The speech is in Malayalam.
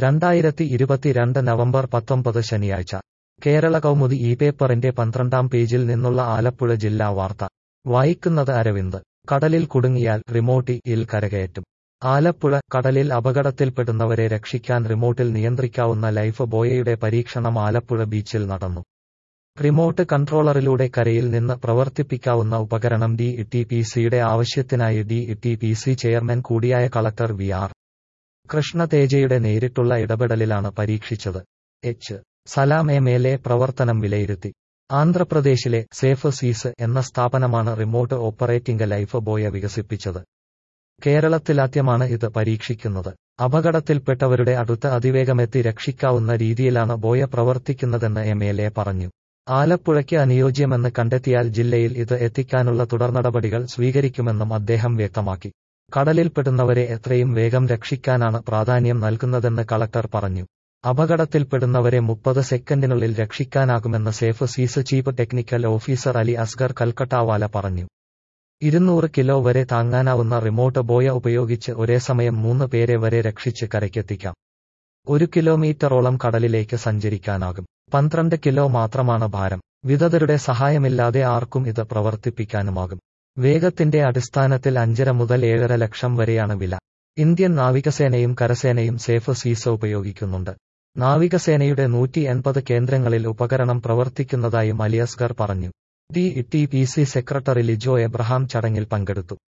രണ്ടായിരത്തി ഇരുപത്തിരണ്ട് നവംബർ പത്തൊമ്പത് ശനിയാഴ്ച കേരള കൗമുദി ഈ പേപ്പറിന്റെ പന്ത്രണ്ടാം പേജിൽ നിന്നുള്ള ആലപ്പുഴ ജില്ലാ വാർത്ത വായിക്കുന്നത് അരവിന്ദ് കടലിൽ കുടുങ്ങിയാൽ റിമോട്ടി ഇൽ കരകയറ്റും ആലപ്പുഴ കടലിൽ അപകടത്തിൽപ്പെടുന്നവരെ രക്ഷിക്കാൻ റിമോട്ടിൽ നിയന്ത്രിക്കാവുന്ന ലൈഫ് ബോയയുടെ പരീക്ഷണം ആലപ്പുഴ ബീച്ചിൽ നടന്നു റിമോട്ട് കൺട്രോളറിലൂടെ കരയിൽ നിന്ന് പ്രവർത്തിപ്പിക്കാവുന്ന ഉപകരണം ഡി ടി പി സിയുടെ ആവശ്യത്തിനായി D T P C chairman കൂടിയായ കളക്ടർ വി ആർ കൃഷ്ണതേജയുടെ നേരിട്ടുള്ള ഇടപെടലിലാണ് പരീക്ഷിച്ചത് H Salam M L A പ്രവർത്തനം വിലയിരുത്തി ആന്ധ്രാപ്രദേശിലെ സേഫ് സീസ് എന്ന സ്ഥാപനമാണ് റിമോട്ട് ഓപ്പറേറ്റിംഗ് ലൈഫ് ബോയ വികസിപ്പിച്ചത് കേരളത്തിലാദ്യമാണ് ഇത് പരീക്ഷിക്കുന്നത് അപകടത്തിൽപ്പെട്ടവരുടെ അടുത്ത് അതിവേഗമെത്തി രക്ഷിക്കാവുന്ന രീതിയിലാണ് ബോയ പ്രവർത്തിക്കുന്നതെന്ന് എം എൽ എ പറഞ്ഞു ആലപ്പുഴയ്ക്ക് അനുയോജ്യമെന്ന് കണ്ടെത്തിയാൽ ജില്ലയിൽ ഇത് എത്തിക്കാനുള്ള തുടർനടപടികൾ സ്വീകരിക്കുമെന്നും അദ്ദേഹം വ്യക്തമാക്കി കടലിൽപ്പെടുന്നവരെ എത്രയും വേഗം രക്ഷിക്കാനാണ് പ്രാധാന്യം നൽകുന്നതെന്ന് കളക്ടർ പറഞ്ഞു അപകടത്തിൽപ്പെടുന്നവരെ മുപ്പത് സെക്കൻഡിനുള്ളിൽ രക്ഷിക്കാനാകുമെന്ന് safe seas chief technical officer Ali Asgar Kalkattawala പറഞ്ഞു ഇരുന്നൂറ് കിലോ വരെ താങ്ങാനാവുന്ന റിമോട്ട് ബോയ ഉപയോഗിച്ച് ഒരേ സമയം മൂന്ന് പേരെ വരെ രക്ഷിച്ച് കരയ്ക്കെത്തിക്കാം ഒരു കിലോമീറ്ററോളം കടലിലേക്ക് സഞ്ചരിക്കാനാകും പന്ത്രണ്ട് കിലോ മാത്രമാണ് ഭാരം വിദഗ്ധരുടെ സഹായമില്ലാതെ ആർക്കും ഇത് പ്രവർത്തിപ്പിക്കാനുമാകും വേഗത്തിന്റെ അടിസ്ഥാനത്തിൽ അഞ്ചര മുതൽ ഏഴര ലക്ഷം വരെയാണ് വില ഇന്ത്യൻ നാവികസേനയും കരസേനയും സേഫ് സീസ ഉപയോഗിക്കുന്നുണ്ട് നാവികസേനയുടെ നൂറ്റി എൺപത് കേന്ദ്രങ്ങളിൽ ഉപകരണം പ്രവർത്തിക്കുന്നതായും അലിയസ്ഗർ പറഞ്ഞു D T P C secretary Lijo Abraham ചടങ്ങിൽ പങ്കെടുത്തു